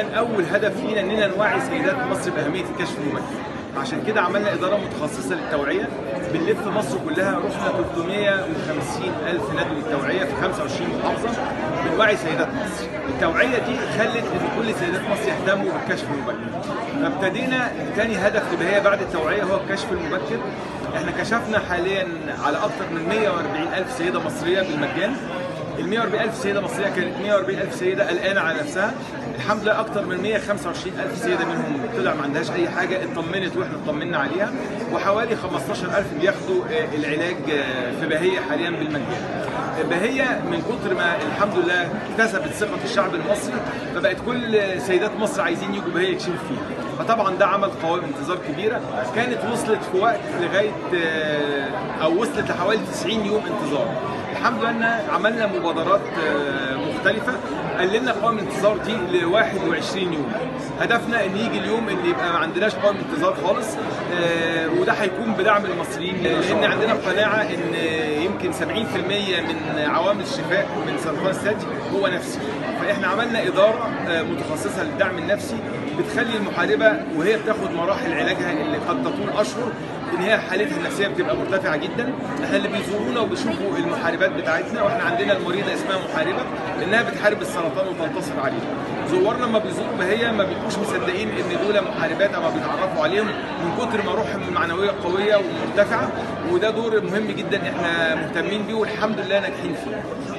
اول هدف لينا اننا نوعي سيدات مصر باهميه الكشف المبكر عشان كده عملنا اداره متخصصه للتوعيه بنلف مصر كلها رحنا 350 الف ندوه توعيه في 25 محافظه بنوعي سيدات مصر التوعيه دي خلت ان كل سيدات مصر يهتموا بالكشف المبكر فابتدينا تاني هدف لبهيه بعد التوعيه هو الكشف المبكر احنا كشفنا حاليا على اكثر من 140 الف سيده مصريه بالمجان ال 140 ألف سيدة مصرية كانت 140 ألف سيدة قلقانة على نفسها الحمد لله أكتر من 125 ألف سيدة منهم طلع ما عندهاش أي حاجة اطمنت وإحنا اطمنا عليها وحوالي 15 ألف بياخدوا العلاج في بهية حاليا بالمجان بهية من كتر ما الحمد لله اكتسبت ثقة الشعب المصري فبقت كل سيدات مصر عايزين يجوا بهية يكشفوا فيها فطبعا ده عمل قوائم انتظار كبيرة كانت وصلت في وقت لغاية أو وصلت لحوالي 90 يوم انتظار الحمد لله ان عملنا مبادرات مختلفه قللنا قوائم الانتظار دي ل 21 يوم هدفنا ان يجي اليوم اللي يبقى ما عندناش قوائم انتظار خالص وده هيكون بدعم المصريين لان عندنا قناعه ان يمكن 70% من عوامل الشفاء من سرطان الثدي هو نفسي فاحنا عملنا اداره متخصصه للدعم النفسي بتخلي المحاربه وهي بتاخد مراحل علاجها اللي قد تطول اشهر ان هي حالتها النفسيه بتبقى مرتفعه جدا احنا اللي بيزورونا وبيشوفوا المحاربات بتاعتنا واحنا عندنا المريضه اسمها محاربه انها بتحارب السرطان وتنتصر عليه زوارنا لما بيزوروا بهي ما بيبقوش مصدقين ان دول محاربات او بيتعرفوا عليهم من كتر ما روحهم المعنويه قويه ومرتفعه وده دور مهم جدا احنا مهتمين بيه والحمد لله ناجحين فيه